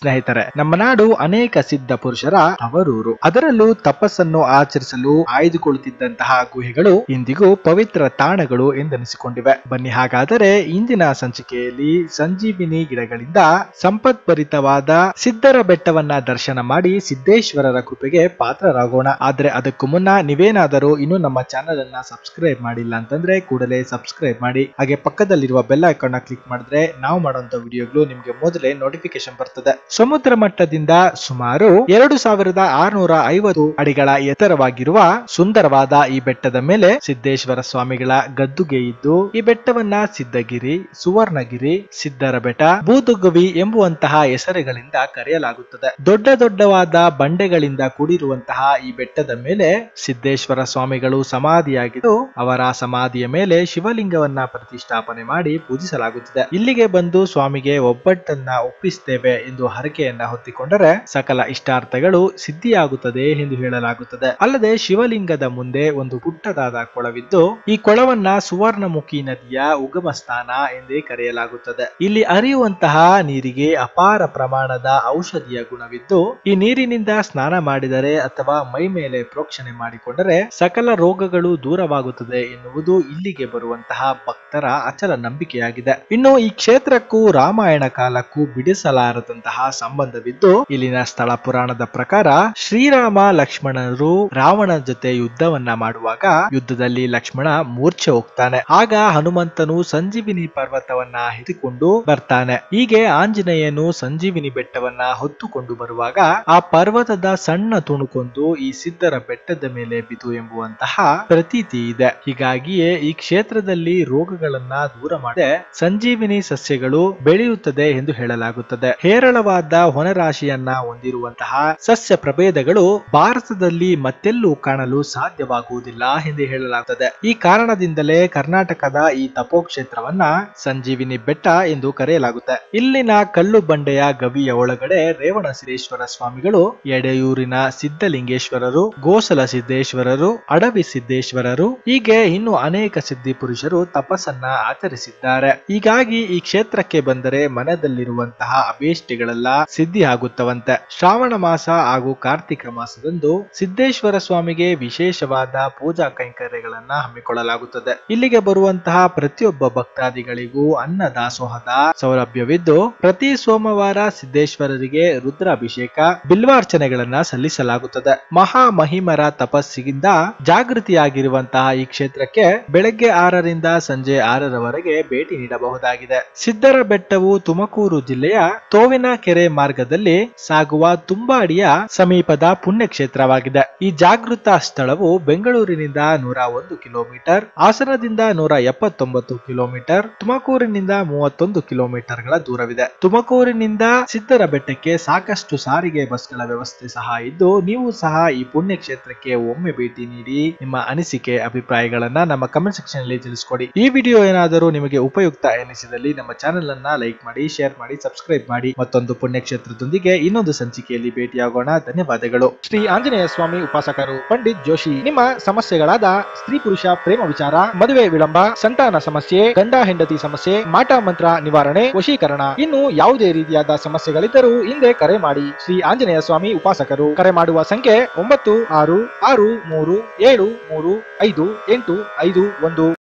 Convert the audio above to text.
ಸ್ನೇಹಿತರೆ ನಮ್ಮ ನಾಡು ಅನೇಕ ಸಿದ್ಧ ಪುರುಷರ ಅವರೂರು ಅದರಲ್ಲೂ ತಪಸ್ಸನ್ನು ಆಚರಿಸಲು ಆಯ್ದುಕೊಳ್ಳುತ್ತಿದ್ದಂತಹ ಗುಹೆಗಳು ಇಂದಿಗೂ ಪವಿತ್ರ ತಾಣಗಳು ಎಂದೆನಿಸಿಕೊಂಡಿವೆ ಬನ್ನಿ ಹಾಗಾದರೆ ಇಂದಿನ ಸಂಚಿಕೆಯಲ್ಲಿ ಸಂಜೀವಿನಿ ಗಿಡಗಳಿಂದ ಸಂಪತ್ಭರಿತವಾದ ಸಿದ್ಧರ ಬೆಟ್ಟವನ್ನ ದರ್ಶನ ಮಾಡಿ ಸಿದ್ದೇಶ್ವರರ ಕೃಪೆಗೆ ಪಾತ್ರರಾಗೋಣ ಆದ್ರೆ ಅದಕ್ಕೂ ಮುನ್ನ ನೀವೇನಾದರೂ ಇನ್ನೂ ನಮ್ಮ ಚಾನೆಲ್ ಅನ್ನ ಸಬ್ಸ್ಕ್ರೈಬ್ ಮಾಡಿಲ್ಲ ಅಂತಂದ್ರೆ ಕೂಡಲೇ ಸಬ್ಸ್ಕ್ರೈಬ್ ಮಾಡಿ ಹಾಗೆ ಪಕ್ಕದಲ್ಲಿರುವ ಬೆಲ್ ಐಕಾನ್ ಕ್ಲಿಕ್ ಮಾಡಿದ್ರೆ ನಾವು ಮಾಡುವಂತ ವಿಡಿಯೋಗಳು ನಿಮ್ಗೆ ಮೊದಲೇ ನೋಟಿಫಿಕೇಶನ್ ಬರ್ತದೆ ಸಮುದ್ರ ಮಟ್ಟದಿಂದ ಸುಮಾರು ಎರಡು ಸಾವಿರದ ಆರುನೂರ ಐವತ್ತು ಅಡಿಗಳ ಎತ್ತರವಾಗಿರುವ ಸುಂದರವಾದ ಈ ಬೆಟ್ಟದ ಮೇಲೆ ಸಿದ್ದೇಶ್ವರ ಸ್ವಾಮಿಗಳ ಗದ್ದುಗೆ ಇದ್ದು ಈ ಬೆಟ್ಟವನ್ನ ಸಿದ್ದಗಿರಿ ಸುವರ್ಣಗಿರಿ ಸಿದ್ದರ ಬೆಟ್ಟ ಬೂದುಗವಿ ಎಂಬುವಂತಹ ಹೆಸರುಗಳಿಂದ ಕರೆಯಲಾಗುತ್ತದೆ ದೊಡ್ಡ ದೊಡ್ಡವಾದ ಬಂಡೆಗಳಿಂದ ಕೂಡಿರುವಂತಹ ಈ ಬೆಟ್ಟದ ಮೇಲೆ ಸಿದ್ದೇಶ್ವರ ಸ್ವಾಮಿಗಳು ಸಮಾಧಿಯಾಗಿದ್ದು ಅವರ ಸಮಾಧಿಯ ಮೇಲೆ ಶಿವಲಿಂಗವನ್ನ ಪ್ರತಿಷ್ಠಾಪನೆ ಮಾಡಿ ಪೂಜಿಸಲಾಗುತ್ತಿದೆ ಇಲ್ಲಿಗೆ ಬಂದು ಸ್ವಾಮಿಗೆ ಒಬ್ಬಟ್ಟನ್ನ ಒಪ್ಪಿಸ್ತೇವೆ ಎಂದು ಹರಕೆಯನ್ನ ಹೊತ್ತಿಕೊಂಡರೆ ಸಕಲ ಇಷ್ಟಾರ್ಥಗಳು ಸಿದ್ಧಿಯಾಗುತ್ತದೆ ಎಂದು ಹೇಳಲಾಗುತ್ತದೆ ಅಲ್ಲದೆ ಶಿವಲಿಂಗದ ಮುಂದೆ ಒಂದು ಪುಟ್ಟದಾದ ಕೊಳವಿದ್ದು ಈ ಕೊಳವನ್ನ ಸುವರ್ಣಮುಖಿ ನದಿಯ ಉಗಮ ಸ್ಥಾನ ಎಂದೇ ಕರೆಯಲಾಗುತ್ತದೆ ಇಲ್ಲಿ ಹರಿಯುವಂತಹ ನೀರಿಗೆ ಅಪಾರ ಪ್ರಮಾಣದ ಔಷಧಿಯ ಗುಣವಿದ್ದು ಈ ನೀರಿನಿಂದ ಸ್ನಾನ ಮಾಡಿದರೆ ಅಥವಾ ಮೈ ಮೇಲೆ ಪ್ರೋಕ್ಷಣೆ ಮಾಡಿಕೊಂಡರೆ ಸಕಲ ರೋಗಗಳು ದೂರವಾಗುತ್ತದೆ ಎನ್ನುವುದು ಇಲ್ಲಿಗೆ ಬರುವಂತಹ ಭಕ್ತರ ಅಚಲ ನಂಬಿಕೆಯಾಗಿದೆ ಇನ್ನು ಈ ಕ್ಷೇತ್ರಕ್ಕೂ ರಾಮಾಯಣ ಕಾಲಕ್ಕೂ ಬಿಡಿಸಲಾರದಂತಹ ಸಂಬಂಧವಿದ್ದು ಇಲ್ಲಿನ ಸ್ಥಳ ಪುರಾಣದ ಪ್ರಕಾರ ಶ್ರೀರಾಮ ಲಕ್ಷ್ಮಣರು ರಾವಣನ ಜೊತೆ ಯುದ್ಧವನ್ನ ಮಾಡುವಾಗ ಯುದ್ಧದಲ್ಲಿ ಲಕ್ಷ್ಮಣ ಮೂರ್ಛೆ ಹೋಗ್ತಾನೆ ಆಗ ಹನುಮಂತನು ಸಂಜೀವಿನಿ ಪರ್ವತವನ್ನ ಎತ್ತಿಕೊಂಡು ಬರ್ತಾನೆ ಹೀಗೆ ಆಂಜನೇಯನು ಸಂಜೀವಿನಿ ಬೆಟ್ಟವನ್ನ ಹೊತ್ತುಕೊಂಡು ಬರುವಾಗ ಆ ಪರ್ವತದ ಸಣ್ಣ ತುಣುಕೊಂದು ಈ ಸಿದ್ಧರ ಬೆಟ್ಟದ ಮೇಲೆ ಬಿದ್ದು ಎಂಬುವಂತಹ ಪ್ರತೀತಿ ಇದೆ ಹೀಗಾಗಿಯೇ ಈ ಕ್ಷೇತ್ರದಲ್ಲಿ ರೋಗಗಳನ್ನ ದೂರ ಮಾಡದೆ ಸಂಜೀವಿನಿ ಸಸ್ಯಗಳು ಬೆಳೆಯುತ್ತದೆ ಎಂದು ಹೇಳಲಾಗುತ್ತದೆ ಹೇರಳವಾದ ಹೊನರಾಶಿಯನ್ನ ಹೊಂದಿರುವಂತಹ ಸಸ್ಯ ಪ್ರಭೇದಗಳು ಭಾರತದಲ್ಲಿ ಮತ್ತೆಲ್ಲೂ ಕಾಣಲು ಸಾಧ್ಯವಾಗುವುದಿಲ್ಲ ಎಂದು ಹೇಳಲಾಗುತ್ತದೆ ಈ ಕಾರಣದಿಂದಲೇ ಕರ್ನಾಟಕದ ಈ ತಪೋಕ್ಷೇತ್ರವನ್ನ ಸಂಜೀವಿನಿ ಬೆಟ್ಟ ಎಂದು ಕರೆಯಲಾಗುತ್ತೆ ಇಲ್ಲಿನ ಕಲ್ಲು ಬಂಡೆಯ ಗವಿಯ ಒಳಗಡೆ ರೇವಣ ಸಿದ್ದೇಶ್ವರ ಸ್ವಾಮಿಗಳು ಎಡೆಯೂರಿನ ಸಿದ್ಧಲಿಂಗೇಶ್ವರರು ಗೋಸಲ ಸಿದ್ದೇಶ್ವರರು ಅಡವಿ ಸಿದ್ದೇಶ್ವರರು ಹೀಗೆ ಇನ್ನು ಅನೇಕ ಸಿದ್ಧಿ ಪುರುಷರು ತಪಸ್ಸನ್ನ ಆಚರಿಸಿದ್ದಾರೆ ಹೀಗಾಗಿ ಈ ಕ್ಷೇತ್ರಕ್ಕೆ ಬಂದರೆ ಮನದಲ್ಲಿರುವಂತಹ ಅಭೀಷ್ಟಗಳೆಲ್ಲ ಸಿದ್ಧಿ ಆಗುತ್ತವಂತೆ ಶ್ರಾವಣ ಮಾಸ ಹಾಗೂ ಕಾರ್ತಿಕ ಮಾಸದಂದು ಸಿದ್ದೇಶ್ವರ ಸ್ವಾಮಿಗೆ ವಿಶೇಷವಾದ ಪೂಜಾ ಕೈಂಕರ್ಯಗಳನ್ನ ಹಮ್ಮಿಕೊಳ್ಳಲಾಗುತ್ತದೆ ಇಲ್ಲಿಗೆ ಬರುವಂತಹ ಪ್ರತಿಯೊಬ್ಬ ಭಕ್ತಾದಿಗಳಿಗೂ ಅನ್ನ ದಾಸೋಹದ ಸೌಲಭ್ಯವಿದ್ದು ಪ್ರತಿ ಸೋಮವಾರ ಸಿದ್ದೇಶ್ವರರಿಗೆ ರುದ್ರಾಭಿಷೇಕ ಬಿಲ್ವಾರ್ಚನೆಗಳನ್ನ ಸಲ್ಲಿಸಲಾಗುತ್ತದೆ ಮಹಾ ಮಹಿಮರ ತಪಸ್ಸಿಗಿಂದ ಜಾಗೃತಿಯಾಗಿರುವಂತಹ ಈ ಕ್ಷೇತ್ರಕ್ಕೆ ಬೆಳಗ್ಗೆ ಆರರಿಂದ ಸಂಜೆ ಆರರವರೆಗೆ ಭೇಟಿ ನೀಡಬಹುದಾಗಿದೆ ಸಿದ್ದರ ಬೆಟ್ಟವು ತುಮಕೂರು ಜಿಲ್ಲೆಯ ತೋವಿನ ಕೆರೆ ಮಾರ್ಗದಲ್ಲಿ ಸಾಗುವ ತುಂಬಾಡಿಯ ಸಮೀಪದ ಪುಣ್ಯಕ್ಷೇತ್ರವಾಗಿದೆ ಈ ಜಾಗೃತ ಸ್ಥಳವು ಬೆಂಗಳೂರಿನಿಂದ ನೂರ ಒಂದು ಕಿಲೋಮೀಟರ್ ಹಾಸನದಿಂದ ನೂರ ಎಪ್ಪತ್ತೊಂಬತ್ತು ಕಿಲೋಮೀಟರ್ ತುಮಕೂರಿನಿಂದ ಮೂವತ್ತೊಂದು ಕಿಲೋಮೀಟರ್ಗಳ ದೂರವಿದೆ ತುಮಕೂರಿನಿಂದ ಸಿದ್ದರ ಬೆಟ್ಟಕ್ಕೆ ಸಾಕಷ್ಟು ಸಾರಿಗೆ ಬಸ್ಗಳ ವ್ಯವಸ್ಥೆ ಸಹ ಇದ್ದು ನೀವು ಸಹ ಈ ಪುಣ್ಯಕ್ಷೇತ್ರಕ್ಕೆ ಒಮ್ಮೆ ಭೇಟಿ ನೀಡಿ ನಿಮ್ಮ ಅನಿಸಿಕೆ ಅಭಿಪ್ರಾಯಗಳನ್ನ ನಮ್ಮ ಕಮೆಂಟ್ ಸೆಕ್ಷನ್ ಅಲ್ಲಿ ತಿಳಿಸ್ಕೊಡಿ ಈ ವಿಡಿಯೋ ಏನಾದರೂ ನಿಮಗೆ ಉಪಯುಕ್ತ ಎನಿಸಿದಲ್ಲಿ ನಮ್ಮ ಚಾನೆಲ್ ಅನ್ನ ಲೈಕ್ ಮಾಡಿ ಶೇರ್ ಮಾಡಿ ಸಬ್ಸ್ಕ್ರೈಬ್ ಮಾಡಿ ಮತ್ತೊಂದು ಪುಣ್ಯಕ್ಷೇತ್ರದೊಂದಿಗೆ ಇನ್ನೊಂದು ಸಂಚಿಕೆಯಲ್ಲಿ ಭೇಟಿಯಾಗೋಣ ಧನ್ಯವಾದಗಳು ಶ್ರೀ ಆಂಜನೇಯ ಸ್ವಾಮಿ ಉಪಾಸಕರು ಪಂಡಿತ್ ಜೋಶಿ ನಿಮ್ಮ ಸಮಸ್ಯೆಗಳಾದ ಸ್ತ್ರೀ ಪುರುಷ ಪ್ರೇಮ ವಿಚಾರ ಮದುವೆ ವಿಳಂಬ ಸಂತಾನ ಸಮಸ್ಯೆ ಗಂಡ ಹೆಂಡತಿ ಸಮಸ್ಯೆ ಮಾಟ ಮಂತ್ರ ನಿವಾರಣೆ ವಶೀಕರಣ ಇನ್ನು ಯಾವುದೇ ರೀತಿಯಾದ ಸಮಸ್ಯೆಗಳಿದ್ದರೂ ಹಿಂದೆ ಕರೆ ಮಾಡಿ ಶ್ರೀ ಆಂಜನೇಯ ಸ್ವಾಮಿ ಉಪಾಸಕರು ಕರೆ ಮಾಡುವ ಸಂಖ್ಯೆ ಒಂಬತ್ತು ಆರು ಆರು ಮೂರು ಏಳು ಮೂರು ಐದು ಎಂಟು ಐದು ಒಂದು